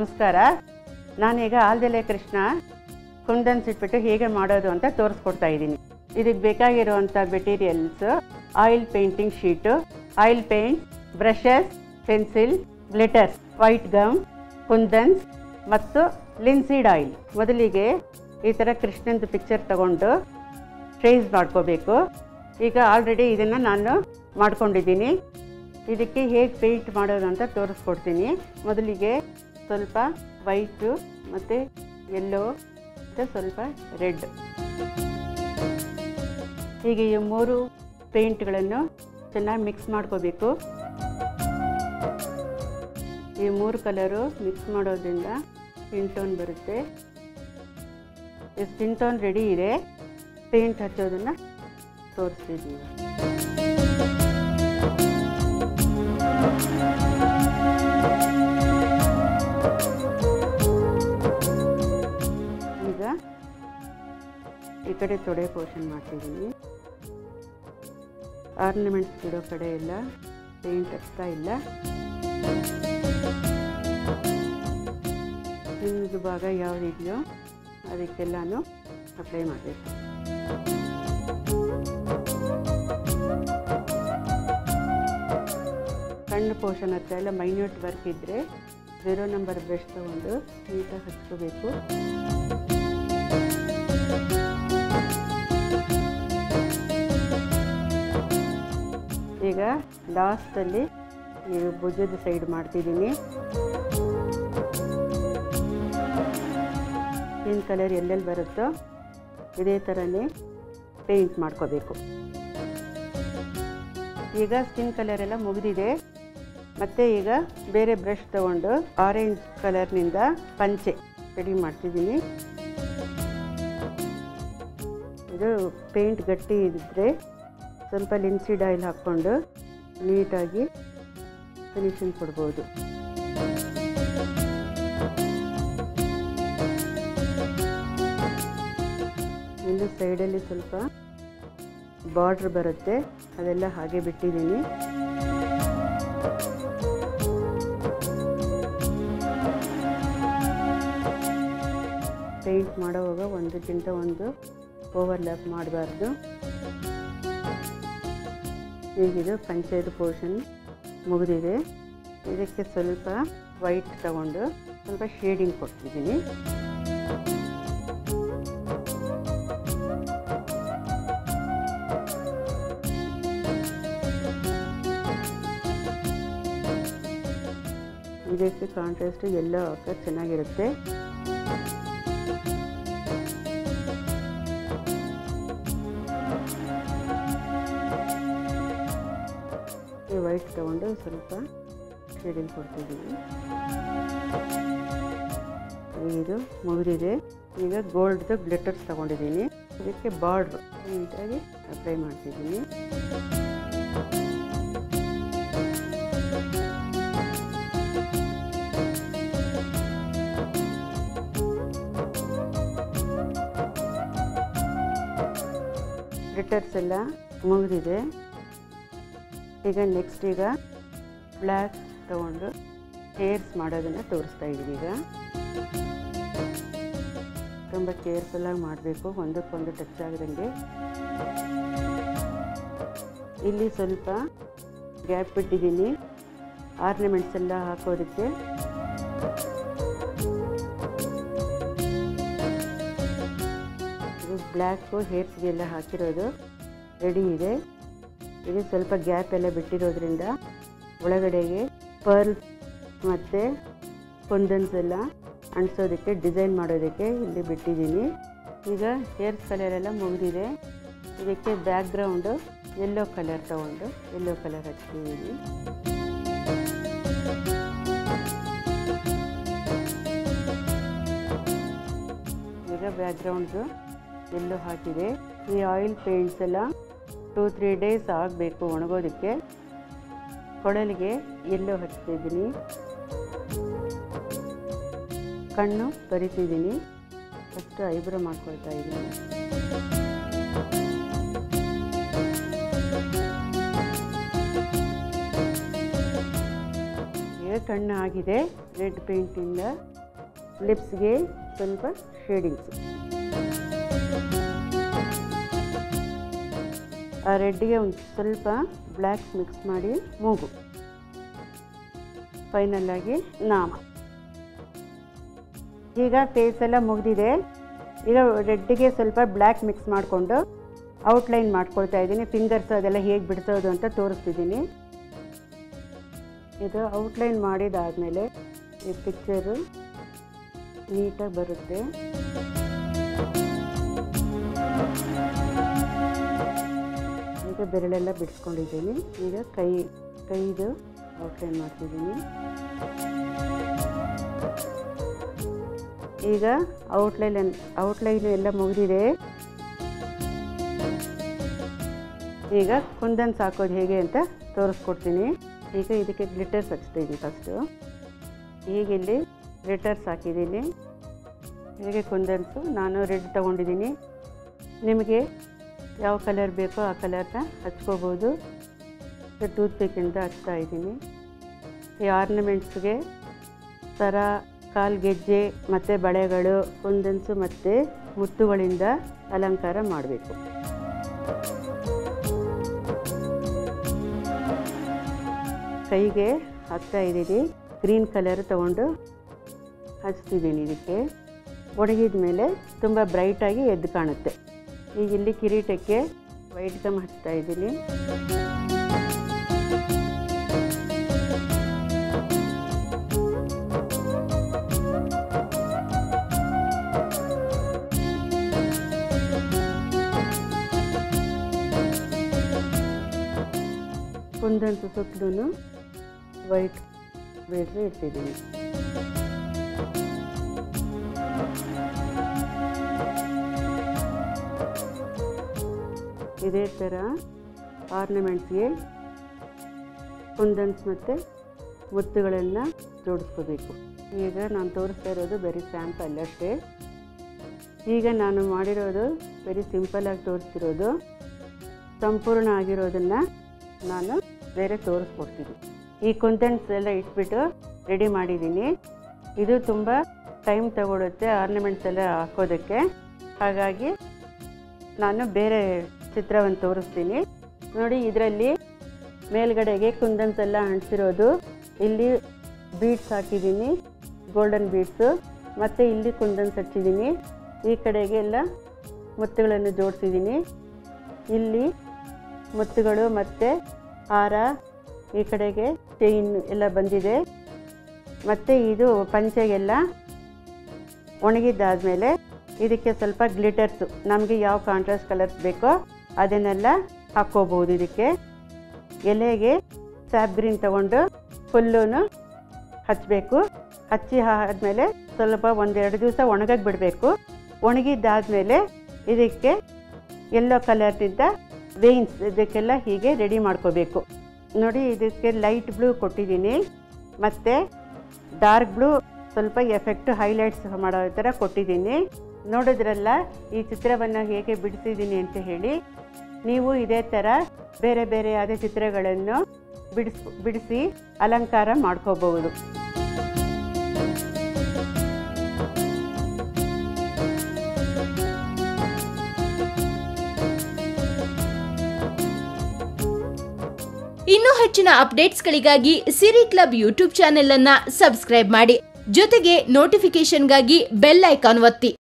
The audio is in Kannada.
ನಮಸ್ಕಾರ ನಾನೀಗ ಆಲ್ದೆಲೆ ಕೃಷ್ಣ ಕುಂದನ್ಸ್ ಇಟ್ಬಿಟ್ಟು ಹೇಗೆ ಮಾಡೋದು ಅಂತ ತೋರಿಸ್ಕೊಡ್ತಾ ಇದ್ದೀನಿ ಇದಕ್ಕೆ ಬೇಕಾಗಿರುವಂಥ materials oil painting sheet oil paint brushes pencil glitters white gum kundans ಮತ್ತು ಲಿನ್ಸೀಡ್ ಆಯಿಲ್ ಮೊದಲಿಗೆ ಈ ಥರ ಕೃಷ್ಣಂದು ಪಿಕ್ಚರ್ ತಗೊಂಡು ಟ್ರೇಸ್ ಮಾಡ್ಕೋಬೇಕು ಈಗ ಆಲ್ರೆಡಿ ಇದನ್ನು ನಾನು ಮಾಡ್ಕೊಂಡಿದ್ದೀನಿ ಇದಕ್ಕೆ ಹೇಗೆ ಪೇಂಟ್ ಮಾಡೋದು ಅಂತ ತೋರಿಸ್ಕೊಡ್ತೀನಿ ಮೊದಲಿಗೆ ಸ್ವಲ್ಪ ವೈಟು ಮತ್ತು ಯೆಲ್ಲೋ ಮತ್ತು ಸ್ವಲ್ಪ ರೆಡ್ ಹೀಗೆ ಈ ಮೂರು ಪೇಂಟ್ಗಳನ್ನು ಚೆನ್ನಾಗಿ ಮಿಕ್ಸ್ ಮಾಡ್ಕೋಬೇಕು ಈ ಮೂರು ಕಲರು ಮಿಕ್ಸ್ ಮಾಡೋದ್ರಿಂದ ಸ್ಕಿನ್ ಟೋನ್ ಬರುತ್ತೆ ಈ ಸ್ಕಿನ್ ಟೋನ್ ರೆಡಿ ಇದೆ ಪೇಂಟ್ ಹಚ್ಚೋದನ್ನು ತೋರಿಸ್ತಿದ್ದೀವಿ ಈಗ ಈ ಕಡೆ ತೊಡೆ ಪೋರ್ಷನ್ ಮಾಡ್ತಿದ್ದೀನಿ ಆರ್ನಮೆಂಟ್ಸ್ ಇಡೋ ಕಡೆ ಎಲ್ಲ ಪೇಂಟ್ ಹಚ್ತಾ ಇಲ್ಲ ಹಿಂದು ಭಾಗ ಯಾವುದಿದೆಯೋ ಅದಕ್ಕೆಲ್ಲನೂ ಅಪ್ಲೈ ಮಾಡಬೇಕು ಕಣ್ಣು ಪೋರ್ಷನ್ ಹತ್ರ ಎಲ್ಲ ಮೈನ್ಯೂಟ್ ವರ್ಕ್ ಇದ್ದರೆ ಝೀರೋ ನಂಬರ್ ಬ್ರಷ್ ತಗೊಂಡು ನೀಟಾಗಿ ಹಚ್ಕೋಬೇಕು ಈಗ ಲಾಸ್ಟಲ್ಲಿ ಈ ಭುಜದ ಸೈಡ್ ಮಾಡ್ತಿದ್ದೀನಿ ಸ್ಕಿನ್ ಕಲರ್ ಎಲ್ಲೆಲ್ಲಿ ಬರುತ್ತೋ ಇದೇ ಥರನೇ ಪೇಂಟ್ ಮಾಡ್ಕೋಬೇಕು ಈಗ ಸ್ಕಿನ್ ಕಲರ್ ಎಲ್ಲ ಮುಗಿದಿದೆ ಮತ್ತು ಈಗ ಬೇರೆ ಬ್ರಷ್ ತಗೊಂಡು ಆರೆಂಜ್ ಕಲರ್ನಿಂದ ಪಂಚೆ ರೆಡಿ ಮಾಡ್ತಿದ್ದೀನಿ ಇದು ಪೇಂಟ್ ಗಟ್ಟಿ ಇದ್ದರೆ ಸ್ವಲ್ಪ ಲಿನ್ಸಿಡ್ ಆಯಿಲ್ ಹಾಕ್ಕೊಂಡು ನೀಟಾಗಿ ಫಿನಿಶಿಂಗ್ ಕೊಡ್ಬೋದು ಇನ್ನು ಸೈಡಲ್ಲಿ ಸ್ವಲ್ಪ ಬಾರ್ಡ್ರ್ ಬರುತ್ತೆ ಅದೆಲ್ಲ ಹಾಗೆ ಬಿಟ್ಟಿದ್ದೀನಿ ಪೇಂಟ್ ಮಾಡೋವಾಗ ಒಂದಕ್ಕಿಂತ ಒಂದು ಓವರ್ಲ್ಯಾಪ್ ಮಾಡಬಾರ್ದು ಈಗಿದು ಪಂಚಾಯತ್ ಪೋರ್ಷನ್ ಮುಗಿದಿದೆ ಇದಕ್ಕೆ ಸ್ವಲ್ಪ ವೈಟ್ ತಗೊಂಡು ಸ್ವಲ್ಪ ಶೇಡಿಂಗ್ ಕೊಡ್ತಿದ್ದೀನಿ ಇದಕ್ಕೆ ಕಾಂಟ್ರಾಸ್ಟ್ ಎಲ್ಲ ಹಾಕೋದು ಚೆನ್ನಾಗಿರುತ್ತೆ ಈ ವೈಟ್ ತಗೊಂಡು ಸ್ವಲ್ಪ ಶೇಡಿಂಗ್ ಕೊಡ್ತಿದ್ದೀನಿ ಇದು ಮುಗಿದಿದೆ ಈಗ ಗೋಲ್ಡ್ದು ಗ್ಲಿಟರ್ಸ್ ತಗೊಂಡಿದ್ದೀನಿ ಇದಕ್ಕೆ ಬಾರ್ಡ್ರು ನೀಟಾಗಿ ಅಪ್ಲೈ ಮಾಡ್ತಿದ್ದೀನಿ ಗ್ಲಿಟರ್ಸ್ ಎಲ್ಲ ಮುಗಿದಿದೆ ಈಗ ನೆಕ್ಸ್ಟ್ ಈಗ ಬ್ಲ್ಯಾಕ್ ತಗೊಂಡು ಹೇರ್ಸ್ ಮಾಡೋದನ್ನು ತೋರಿಸ್ತಾ ಇದ್ದೀವಿ ಈಗ ತುಂಬ ಕೇರ್ಫುಲ್ಲಾಗಿ ಮಾಡಬೇಕು ಒಂದಕ್ಕೊಂದು ಟಚ್ ಆಗದಂಗೆ ಇಲ್ಲಿ ಸ್ವಲ್ಪ ಗ್ಯಾಪ್ ಬಿಟ್ಟಿದ್ದೀನಿ ಆರ್ನಮೆಂಟ್ಸ್ ಎಲ್ಲ ಹಾಕೋದಕ್ಕೆ ಇದು ಬ್ಲ್ಯಾಕು ಹೇರ್ಸ್ಗೆಲ್ಲ ಹಾಕಿರೋದು ರೆಡಿ ಇದೆ ಇದು ಸ್ವಲ್ಪ ಗ್ಯಾಪ್ ಎಲ್ಲ ಬಿಟ್ಟಿರೋದ್ರಿಂದ ಒಳಗಡೆಗೆ ಪರ್ಲ್ ಮತ್ತು ಕುಂದನ್ಸ್ ಎಲ್ಲ ಅಂಟಿಸೋದಕ್ಕೆ ಡಿಸೈನ್ ಮಾಡೋದಕ್ಕೆ ಇಲ್ಲಿ ಬಿಟ್ಟಿದ್ದೀನಿ ಈಗ ಹೇರ್ಸ್ ಕಲರ್ ಎಲ್ಲ ಮುಗಿದಿದೆ ಇದಕ್ಕೆ ಬ್ಯಾಕ್ಗ್ರೌಂಡು ಯೆಲ್ಲೋ ಕಲರ್ ತಗೊಂಡು ಯೆಲ್ಲೋ ಕಲರ್ ಹಚ್ತಿದ್ದೀನಿ ಈಗ ಬ್ಯಾಕ್ಗ್ರೌಂಡ್ಸು ಎಲ್ಲೋ ಹಾಕಿದೆ ಈ ಆಯಿಲ್ ಪೇಂಟ್ಸ್ ಎಲ್ಲ ಟೂ ತ್ರೀ ಡೇಸ್ ಆಗಬೇಕು ಒಣಗೋದಕ್ಕೆ ಕೊಳಲಿಗೆ ಎಲ್ಲೋ ಹಚ್ತಿದ್ದೀನಿ ಕಣ್ಣು ಬರಿತಿದ್ದೀನಿ ಫಸ್ಟ್ ಐಬ್ರೋ ಮಾಡ್ಕೊಳ್ತಾ ಇದ್ದೀನಿ ಈಗ ಕಣ್ಣು ಆಗಿದೆ ರೆಡ್ ಪೇಂಟಿಂದ ಲಿಪ್ಸ್ಗೆ ಸ್ವಲ್ಪ ಶೇಡಿಂಗ್ಸ್ ಆ ರೆಡ್ಗೆ ಒಂದು ಸ್ವಲ್ಪ ಬ್ಲ್ಯಾಕ್ ಮಿಕ್ಸ್ ಮಾಡಿ ಮೂಗು ಫೈನಲ್ ಆಗಿ ನಾಮ ಈಗ ಫೇಸ್ ಎಲ್ಲ ಮುಗಿದಿದೆ ಈಗ ರೆಡ್ಗೆ ಸ್ವಲ್ಪ ಬ್ಲ್ಯಾಕ್ ಮಿಕ್ಸ್ ಮಾಡಿಕೊಂಡು ಔಟ್ಲೈನ್ ಮಾಡ್ಕೊಳ್ತಾ ಇದ್ದೀನಿ ಫಿಂಗರ್ಸ್ ಅದೆಲ್ಲ ಹೇಗೆ ಬಿಡಿಸೋದು ಅಂತ ತೋರಿಸ್ತಿದ್ದೀನಿ ಇದು ಔಟ್ಲೈನ್ ಮಾಡಿದಾದಮೇಲೆ ಈ ಪಿಕ್ಚರು ನೀಟಾಗಿ ಬರುತ್ತೆ ಈಗ ಬೆರಳೆಲ್ಲ ಬಿಡಿಸ್ಕೊಂಡಿದ್ದೀನಿ ಈಗ ಕೈ ಕೈದು ಔಟ್ಲೈನ್ ಮಾಡ್ತಿದ್ದೀನಿ ಈಗ ಔಟ್ಲೈನ್ ಔಟ್ಲೈನ್ ಎಲ್ಲ ಮುಗಿದಿದೆ ಈಗ ಕುಂದನ್ಸ್ ಹಾಕೋದು ಹೇಗೆ ಅಂತ ತೋರಿಸ್ಕೊಡ್ತೀನಿ ಈಗ ಇದಕ್ಕೆ ಗ್ಲಿಟರ್ಸ್ ಹಚ್ತೀನಿ ಫಸ್ಟು ಈಗ ಇಲ್ಲಿ ಗ್ಲಿಟರ್ಸ್ ಹಾಕಿದ್ದೀನಿ ಹೇಗೆ ಕುಂದನ್ಸು ನಾನು ರೆಡ್ ತೊಗೊಂಡಿದ್ದೀನಿ ನಿಮಗೆ ಯಾವ ಕಲರ್ ಬೇಕೋ ಆ ಕಲರ್ನ ಹಚ್ಕೋಬೋದು ಟೂತ್ ಪಿಕ್ಕಿಂದ ಹಚ್ತಾ ಇದ್ದೀನಿ ಈ ಆರ್ನಮೆಂಟ್ಸ್ಗೆ ಸರ ಕಾಲು ಗೆಜ್ಜೆ ಮತ್ತು ಬಳೆಗಳು ಕುಂದನ್ಸು ಮತ್ತು ಮುತ್ತುಗಳಿಂದ ಅಲಂಕಾರ ಮಾಡಬೇಕು ಕೈಗೆ ಹಾಕ್ತಾ ಇದ್ದೀನಿ ಗ್ರೀನ್ ಕಲರ್ ತಗೊಂಡು ಹಚ್ತಿದ್ದೀನಿ ಇದಕ್ಕೆ ಒಣಗಿದ ಮೇಲೆ ತುಂಬ ಬ್ರೈಟಾಗಿ ಎದ್ದು ಕಾಣುತ್ತೆ ಈಗ ಇಲ್ಲಿ ಕಿರೀಟಕ್ಕೆ ವೈಟ್ ಗಮ್ ಹಚ್ತಾ ಇದ್ದೀನಿ ಕುಂದಂತು ಸುತ್ತಲೂ ವೈಟ್ ಬೇಡ್ರೆ ಇಡ್ತಿದ್ದೀನಿ ಇದೇ ಥರ ಆರ್ನಮೆಂಟ್ಸ್ಗೆ ಕುಂದನ್ಸ್ ಮತ್ತು ಮುತ್ತುಗಳನ್ನು ಜೋಡಿಸ್ಕೋಬೇಕು ಈಗ ನಾನು ತೋರಿಸ್ತಾ ಇರೋದು ಬರೀ ಸ್ಯಾಂಪಲ್ ಅಷ್ಟೇ ಈಗ ನಾನು ಮಾಡಿರೋದು ವೆರಿ ಸಿಂಪಲ್ಲಾಗಿ ತೋರಿಸ್ತಿರೋದು ಸಂಪೂರ್ಣ ಆಗಿರೋದನ್ನು ನಾನು ಬೇರೆ ತೋರಿಸ್ಕೊಡ್ತೀನಿ ಈ ಕುಂದನ್ಸ್ ಎಲ್ಲ ಇಟ್ಬಿಟ್ಟು ರೆಡಿ ಮಾಡಿದ್ದೀನಿ ಇದು ತುಂಬ ಟೈಮ್ ತಗೊಳುತ್ತೆ ಆರ್ನಮೆಂಟ್ಸ್ ಎಲ್ಲ ಹಾಕೋದಕ್ಕೆ ಹಾಗಾಗಿ ನಾನು ಬೇರೆ ಚಿತ್ರವನ್ನು ತೋರಿಸ್ತೀನಿ ನೋಡಿ ಇದರಲ್ಲಿ ಮೇಲ್ಗಡೆಗೆ ಕುಂದನ್ಸ್ ಎಲ್ಲ ಅಂಟಿಸಿರೋದು ಇಲ್ಲಿ ಬೀಡ್ಸ್ ಹಾಕಿದ್ದೀನಿ ಗೋಲ್ಡನ್ ಬೀಡ್ಸು ಮತ್ತು ಇಲ್ಲಿ ಕುಂದನ್ಸ್ ಹಚ್ಚಿದ್ದೀನಿ ಈ ಕಡೆಗೆ ಎಲ್ಲ ಮುತ್ತುಗಳನ್ನು ಜೋಡಿಸಿದ್ದೀನಿ ಇಲ್ಲಿ ಮುತ್ತುಗಳು ಮತ್ತು ಹಾರ ಈ ಕಡೆಗೆ ಚೈನ್ ಎಲ್ಲ ಬಂದಿದೆ ಮತ್ತು ಇದು ಪಂಚೆಗೆಲ್ಲ ಒಣಗಿದ್ದಾದಮೇಲೆ ಇದಕ್ಕೆ ಸ್ವಲ್ಪ ಗ್ಲಿಟರ್ಸು ನಮಗೆ ಯಾವ ಕಾಂಟ್ರಾಸ್ಟ್ ಕಲರ್ಸ್ ಬೇಕೋ ಅದನ್ನೆಲ್ಲ ಹಾಕ್ಕೋಬೋದು ಇದಕ್ಕೆ ಎಲೆಗೆ ಸ್ಯಾಪ್ ಗ್ರೀನ್ ತಗೊಂಡು ಫುಲ್ಲೂ ಹಚ್ಚಬೇಕು ಹಚ್ಚಿ ಆದಮೇಲೆ ಸ್ವಲ್ಪ ಒಂದೆರಡು ದಿವಸ ಒಣಗಕ್ಕೆ ಬಿಡಬೇಕು ಒಣಗಿದ್ದಾದಮೇಲೆ ಇದಕ್ಕೆ ಯೆಲ್ಲೋ ಕಲರ್ನಿಂದ ವೇನ್ಸ್ ಇದಕ್ಕೆಲ್ಲ ಹೀಗೆ ರೆಡಿ ಮಾಡ್ಕೋಬೇಕು ನೋಡಿ ಇದಕ್ಕೆ ಲೈಟ್ ಬ್ಲೂ ಕೊಟ್ಟಿದ್ದೀನಿ ಮತ್ತು ಡಾರ್ಕ್ ಬ್ಲೂ ಸ್ವಲ್ಪ ಎಫೆಕ್ಟ್ ಹೈಲೈಟ್ಸ್ ಮಾಡೋ ಥರ ಕೊಟ್ಟಿದ್ದೀನಿ ನೋಡಿದ್ರಲ್ಲ ಈ ಚಿತ್ರವನ್ನು ಹೇಗೆ ಬಿಡಿಸಿದ್ದೀನಿ ಅಂತ ಹೇಳಿ ನೀವು ಇದೇ ಥರ ಬೇರೆ ಬೇರೆಯಾದ ಚಿತ್ರಗಳನ್ನು ಬಿಡಿಸ್ ಬಿಡಿಸಿ ಅಲಂಕಾರ ಮಾಡ್ಕೋಬಹುದು ಇನ್ನೂ ಹೆಚ್ಚಿನ ಅಪ್ಡೇಟ್ಸ್ಗಳಿಗಾಗಿ ಸಿರಿ ಕ್ಲಬ್ ಯೂಟ್ಯೂಬ್ ಚಾನೆಲ್ ಅನ್ನ ಸಬ್ಸ್ಕ್ರೈಬ್ ಮಾಡಿ ಜೊತೆಗೆ ನೋಟಿಫಿಕೇಶನ್ಗಾಗಿ ಬೆಲ್ ಐಕಾನ್ ಒತ್ತಿ